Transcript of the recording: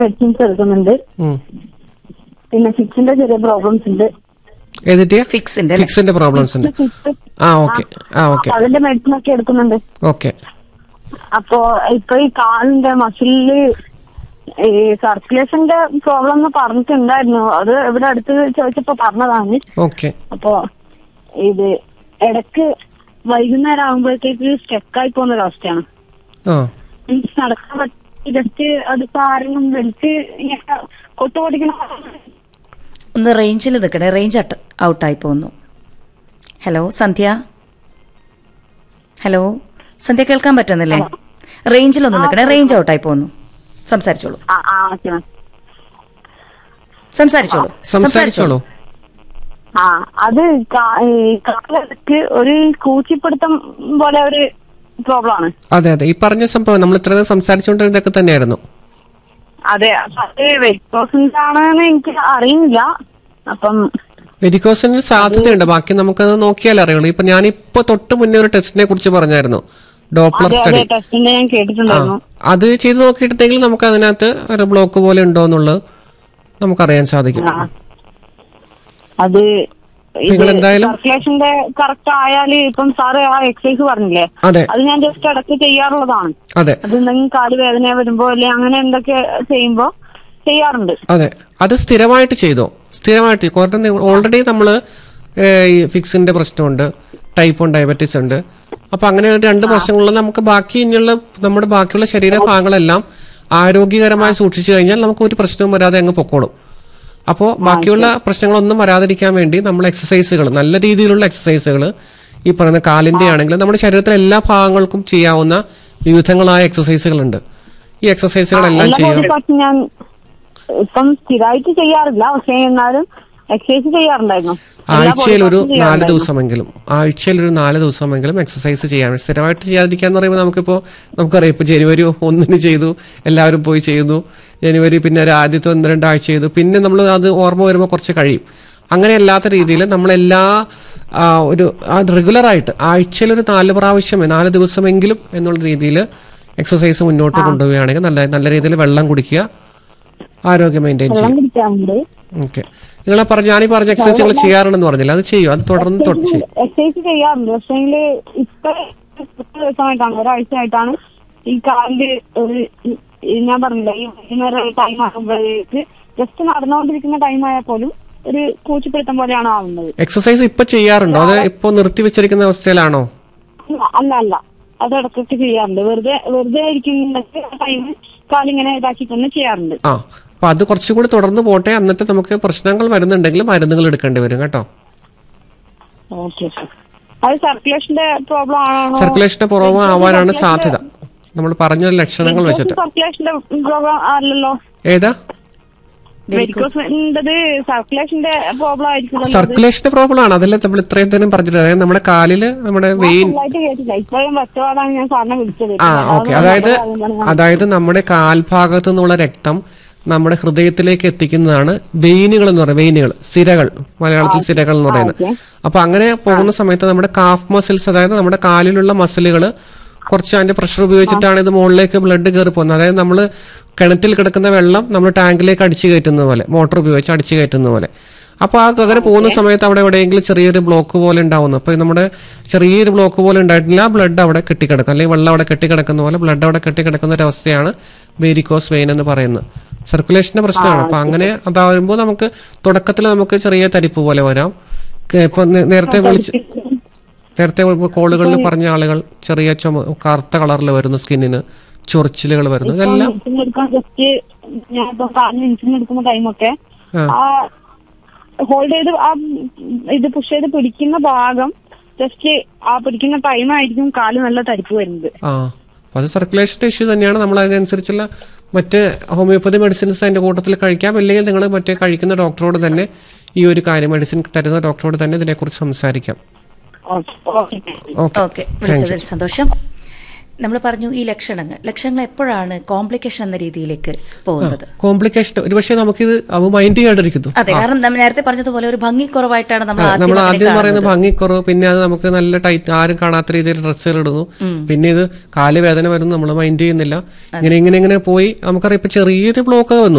Medicines എടുക്കുന്നുണ്ട് ഉം. പിന്നെ ഫിക്സിന്റെ ചെറിയ പ്രോബ്ലംസ് ഉണ്ട് ഏതിന്റെയാ ഫിക്സിന്റെ അല്ലേ? ഫിക്സിന്റെ പ്രോബ്ലംസ് ഉണ്ട് ഫിക്സ് ആ ഓക്കെ ആ ഓക്കെ അപ്പൊ അതിന്റെ മെഡിസിൻ ഒക്കെ എടുക്കുന്നുണ്ട് ഓക്കെ അപ്പോ ഇപ്പൊ ഈ കാലിന്റെ മസിലില് ഈ സർക്കുലേഷന്റെ പ്രോബ്ലം എന്ന് പറഞ്ഞിട്ടുണ്ടായിരുന്നു അത് ഇവിടെ അടുത്ത് ചോദിച്ചപ്പോ പറഞ്ഞതാണ് ഓക്കെ അപ്പോ ഇത് ഇടക്ക് വൈകുന്നേരം ആകുമ്പോഴത്തേക്ക് സ്റ്റെക്കായി പോകുന്ന ഒരു അവസ്ഥയാണ് ആ എനിക്ക് നടക്കാൻ പറ്റി ജസ്റ്റ് അത് ആരെങ്കിലും വലിച്ച് ഇങ്ങനെ കൊട്ടുപൊടിക്കണം ഒന്ന് റേഞ്ചിൽ നിൽക്കണേ റേഞ്ച് ഔട്ടായി പോകുന്നു ഹലോ സന്ധ്യ ഹലോ സന്ധ്യ കേൾക്കാൻ പറ്റുന്നില്ലേ റേഞ്ചിലൊന്ന് നിൽക്കണേ റേഞ്ച് ഔട്ടായി പോകുന്നു സംസാരിച്ചോളൂ ആ ആ ഓക്കെ മാം സംസാരിച്ചോളൂ സംസാരിച്ചോളൂ ആ അത് കാ- ഈ കാലിടക്ക് ഒരു കൂച്ചിപ്പിടുത്തം പോലെ ഒരു പ്രോബ്ലം ആണ് അതെ അതെ ഈ പറഞ്ഞ സംഭവം നമ്മൾ ഇത്ര നേരം സംസാരിച്ചുകൊണ്ടിരുന്നതൊക്കെ തന്നെയായിരുന്നു അതെ അപ്പൊ അത് വെരിക്കോസിന്റെ ആണെന്ന് എനിക്ക് അറിയില്ല അപ്പം വെരിക്കോസിന് സാധ്യതയുണ്ട് ബാക്കി നമുക്കത് നോക്കിയാൽ അറിയുള്ളൂ ഇപ്പൊ ഞാനിപ്പോ തൊട്ട് മുന്നേ ഒരു ടെസ്റ്റിനെ കുറിച്ച് പറഞ്ഞായിരുന്നു ഡോപ്ലർ അതെ അതെ സ്റ്റഡി ടെസ്റ്റിന്റെ ഞാൻ ആ കേട്ടിട്ടുണ്ടായിരുന്നു അത് ചെയ്ത് നോക്കിയിട്ടുണ്ടെങ്കിൽ നമുക്ക് അതിനകത്ത് ഒരു ബ്ലോക്ക് പോലെ ഉണ്ടോ എന്നുള്ളത് നമുക്കറിയാൻ സാധിക്കും ആ. അത് നിങ്ങൾ എന്തായാലും- സർക്കുലേഷന്റെ കറക്റ്റ് ആയാല് ഇപ്പം സാറ് ആ എക്സസൈസ് പറഞ്ഞില്ലേ അതെ അത് ഞാൻ ജസ്റ്റ് ഇടയ്ക്ക് ചെയ്യാറുള്ളതാണ് അതെ അത് എന്തെങ്കിലും കാല് വേദന വരുമ്പോ അല്ലെ അങ്ങനെ എന്തൊക്കെ ചെയ്യുമ്പോ ചെയ്യാറുണ്ട് അതെ അത് സ്ഥിരമായിട്ട് ചെയ്തോ സ്ഥിരമായിട്ട് കാരണം ഓൾറെഡി നമ്മൾ ഈ ഫിക്സിന്റെ പ്രശ്നമുണ്ട് ടൈപ്പ് വൺ ഡയബറ്റീസ് ഉണ്ട് അപ്പൊ അങ്ങനെ രണ്ട് പ്രശ്നങ്ങളിൽ നമുക്ക് ബാക്കി ഇനിയുള്ള നമ്മുടെ ബാക്കിയുള്ള ശരീരഭാഗങ്ങളെല്ലാം ആരോഗ്യകരമായി സൂക്ഷിച്ചു കഴിഞ്ഞാൽ നമുക്ക് ഒരു പ്രശ്നവും വരാതെ അങ്ങ് പൊക്കോളും അപ്പോൾ ബാക്കിയുള്ള പ്രശ്നങ്ങളൊന്നും വരാതിരിക്കാൻ വേണ്ടി നമ്മൾ എക്സസൈസുകൾ നല്ല രീതിയിലുള്ള എക്സസൈസുകൾ ഈ പറയുന്ന കാലിന്റെ ആണെങ്കിലും നമ്മുടെ ശരീരത്തിലെ എല്ലാ ഭാഗങ്ങൾക്കും ചെയ്യാവുന്ന വിവിധങ്ങളായ എക്സസൈസുകളുണ്ട് ഈ എക്സസൈസുകളെല്ലാം എല്ലാ ചെയ്യുക കാര്യം പക്ഷെ ഞാൻ ഇപ്പം സ്ഥിരമായിട്ട് ചെയ്യാറില്ല പക്ഷെ എന്നാലും എക്സസൈസ് ചെയ്യാറുണ്ടായിരുന്നു എല്ലാ ആഴ്ചയിൽ ഒരു body parts ഉം നാല് ചെയ്യാറുണ്ടായിരുന്നു. ദിവസമെങ്കിലും ആഴ്ചയിൽ ഒരു നാല് ദിവസമെങ്കിലും എക്സസൈസ് ചെയ്യാൻ സ്ഥിരമായിട്ട് ചെയ്യാതിരിക്കാന്ന് പറയുമ്പോൾ നമുക്കിപ്പോൾ നമുക്കറിയാം ഇപ്പോൾ ജനുവരി ഒന്നിന് ചെയ്തു എല്ലാവരും പോയി ചെയ്യുന്നു ജനുവരി പിന്നെ ഒരു ആദ്യത്തെ ഒന്ന് രണ്ടാഴ്ച ചെയ്തു പിന്നെ നമ്മൾ അത് ഓർമ്മ വരുമ്പോൾ കുറച്ച് കഴിയും അങ്ങനെ അല്ലാത്ത രീതിയിൽ നമ്മളെല്ലാ ആ, ഒരു റെഗുലറായിട്ട് ആഴ്ചയിൽ ഒരു നാല് പ്രാവശ്യം നാല് ദിവസമെങ്കിലും എന്നുള്ള രീതിയിൽ എക്സസൈസ് മുന്നോട്ട് കൊണ്ടുപോവുകയാണെങ്കിൽ നല്ല നല്ല രീതിയിൽ വെള്ളം കുടിക്കുക ആരോഗ്യം മെയിൻറ്റെയിൻ വെള്ളം ചെയ്യുക കുടിക്കാറുണ്ട് ഓക്കെ നിങ്ങളെ പറഞ്ഞ ഞാനീ പറഞ്ഞ എക്സസൈസുകൾ ചെയ്യാറുണ്ടെന്ന് പറഞ്ഞില്ല അത് ചെയ്യും അത് തുടർന്ന് തൊട്ട് ചെയ്യും എക്സസൈസ് ചെയ്യാറുണ്ട് പക്ഷെ ഇപ്പൊ ഇത്ര ദിവസമായിട്ടാണ് ഒരാഴ്ച ആയിട്ടാണ് ഈ കാലില് ഒരു ഈ ഞാൻ പറഞ്ഞില്ല ഈ വൈകുന്നേരം ടൈം ആകുമ്പോഴേക്ക് ജസ്റ്റ് നടന്നുകൊണ്ടിരിക്കുന്ന ടൈം ആയാൽ പോലും ഒരു കൂച്ചിപ്പിടുത്തം പോലെയാണ് ആവുന്നത് എക്സസൈസ് ഇപ്പൊ ചെയ്യാറുണ്ടോ അത് ഇപ്പൊ നിർത്തി വെച്ചിരിക്കുന്ന അവസ്ഥയിലാണോ അല്ല, അല്ല അല്ല അത് ഇടയ്ക്കൊക്കെ ചെയ്യാറുണ്ട് വെറുതെ വെറുതെ ഇരിക്കുന്നുണ്ടെങ്കിൽ ആ ടൈം കാലിങ്ങനെ ഇതാക്കി തന്നെ ചെയ്യാറുണ്ട് ആ അപ്പൊ അത് കുറച്ചുകൂടി തുടർന്ന് പോട്ടെ എന്നിട്ട് നമുക്ക് പ്രശ്നങ്ങൾ വരുന്നുണ്ടെങ്കിൽ മരുന്നുകൾ എടുക്കേണ്ടി വരും കേട്ടോ ഓക്കെ അത് സർക്കുലേഷന്റെ പ്രോബ്ലം ആണോ സർക്കുലേഷന്റെ പുറമെ ആവാനാണ് സാധ്യത നമ്മൾ പറഞ്ഞ ലക്ഷണങ്ങൾ വെച്ചിട്ട് സർക്കുലേഷന്റെ പ്രോബ്ലം അല്ലല്ലോ ഏതാ വെരിക്കോസിന്റേത് സർക്കുലേഷന്റെ പ്രോബ്ലം ആയിരിക്കും സർക്കുലേഷന്റെ പ്രോബ്ലം ആണ് അതല്ലേ നമ്മൾ ഇത്രയും നേരം പറഞ്ഞിട്ട് അതായത് നമ്മുടെ കാലില് നമ്മുടെ വെയിൻ ഫുള്ളായിട്ട് കേട്ടില്ല ഇപ്പോഴും ഒറ്റവാടാണ് ഞാൻ സാറിനെ വിളിച്ചത് ആ ഓക്കെ അതായത് അതായത് നമ്മുടെ കാൽഭാഗത്തു നിന്നുള്ള രക്തം നമ്മുടെ ഹൃദയത്തിലേക്ക് എത്തിക്കുന്നതാണ് വെയിനുകൾ എന്ന് പറയുന്നത് വെയിനുകൾ സിരകൾ മലയാളത്തിൽ സിരകൾ എന്ന് പറയുന്നത് അപ്പൊ അങ്ങനെ പോകുന്ന സമയത്ത് നമ്മുടെ കാഫ് മസിൽസ് അതായത് നമ്മുടെ കാലിലുള്ള മസിലുകൾ കുറച്ച് അതിന്റെ പ്രഷർ ഉപയോഗിച്ചിട്ടാണ് ഇത് മുകളിലേക്ക് ബ്ലഡ് കയറി പോകുന്നത് അതായത് നമ്മൾ കിണറ്റിൽ കിടക്കുന്ന വെള്ളം നമ്മൾ ടാങ്കിലേക്ക് അടിച്ചു കയറ്റുന്ന പോലെ മോട്ടോർ ഉപയോഗിച്ച് അടിച്ചു കയറ്റുന്ന പോലെ അപ്പോൾ ആ അങ്ങനെ പോകുന്ന സമയത്ത് അവിടെ എവിടെയെങ്കിലും ചെറിയൊരു ബ്ലോക്ക് പോലെ ഉണ്ടാവുന്നു അപ്പോൾ നമ്മുടെ ചെറിയൊരു ബ്ലോക്ക് പോലെ ഉണ്ടായിട്ടില്ല ബ്ലഡ് അവിടെ കെട്ടിക്കിടക്കും അല്ലെങ്കിൽ വെള്ളം അവിടെ കെട്ടിക്കിടക്കുന്ന പോലെ ബ്ലഡ് അവിടെ കെട്ടിക്കിടക്കുന്ന ഒരു അവസ്ഥയാണ് വേരിക്കോസ് വെയിൻ എന്ന് പറയുന്നത് സർക്കുലേഷന്റെ പ്രശ്നമാണ് അപ്പൊ അങ്ങനെ അതാവുമ്പോൾ നമുക്ക് തുടക്കത്തിൽ നമുക്ക് ചെറിയ തരിപ്പ് പോലെ വരാം ക- ഇപ്പൊ നേ- നേരത്തെ വിളിച്ച് നേരത്തെ കോളുകളിൽ പറഞ്ഞ ആളുകൾ ചെറിയ ചുമ കറുത്ത കളറിൽ വരുന്നു സ്കിന്നിന് ചൊറിച്ചിലുകൾ വരുന്നു ഇതെല്ലാം മെഡിസിൻ എടുക്കാൻ ജസ്റ്റ് ഞാൻ ഇപ്പൊ കാലിന് മെഡിസിൻ എടുക്കുന്ന ടൈമൊക്കെ ആ. ആ ഹോൾഡ് ചെയ്ത് ആ ഇത് പുഷ് ചെയ്ത് പിടിക്കുന്ന ഭാഗം ജസ്റ്റ് ആ പിടിക്കുന്ന ടൈം ആയിരിക്കും കാല് നല്ല തരിപ്പ് വരുന്നത് ആ അപ്പൊ അത് സർക്കുലേഷൻ്റെ ഇഷ്യൂ തന്നെയാണ് നമ്മൾ അതിനനുസരിച്ചുള്ള മറ്റ് ഹോമിയോപ്പതി മെഡിസിൻസ് അതിന്റെ കൂട്ടത്തിൽ കഴിക്കാം അല്ലെങ്കിൽ നിങ്ങൾ മറ്റേ കഴിക്കുന്ന ഡോക്ടറോട് തന്നെ ഈ ഒരു കാര്യം മെഡിസിൻ തരുന്ന ഡോക്ടറോട് തന്നെ ഇതിനെക്കുറിച്ച് സംസാരിക്കാം ഓക്കെ ഓക്കെ ഓക്കെ ഓക്കെ വിളിച്ചതിൽ സന്തോഷം നമ്മൾ പറഞ്ഞു ഈ ലക്ഷണങ്ങൾ ലക്ഷണങ്ങൾ എപ്പോഴാണ് കോംപ്ലിക്കേഷൻ എന്ന രീതിയിലേക്ക് പോകുന്നത് കോംപ്ലിക്കേഷൻ ഒരുപക്ഷെ നമുക്കിത് അവ മൈൻഡ് ചെയ്യാണ്ടിരിക്കുന്നു അതെ കാരണം നമ്മൾ നേരത്തെ പറഞ്ഞതുപോലെ ഒരു ഭംഗി കുറവായിട്ടാണ് നമ്മൾ ആദ്യം നമ്മൾ അതിനെ ആദ്യം കാണുന്നത്. പറയുന്ന ഭംഗിക്കുറവ് പിന്നെ അത് നമുക്ക് നല്ല ടൈറ്റ് ആരും കാണാത്ത രീതിയിൽ ഡ്രസ്സുകൾ ഇടുന്നു പിന്നെ ഇത് കാല് വേദന വരുന്നു നമ്മൾ മൈൻഡ് ചെയ്യുന്നില്ല ഇങ്ങനെ ഇങ്ങനെ ഇങ്ങനെ പോയി നമുക്കറിയാം ഇപ്പൊ ചെറിയൊരു ബ്ലോക്ക് വന്നു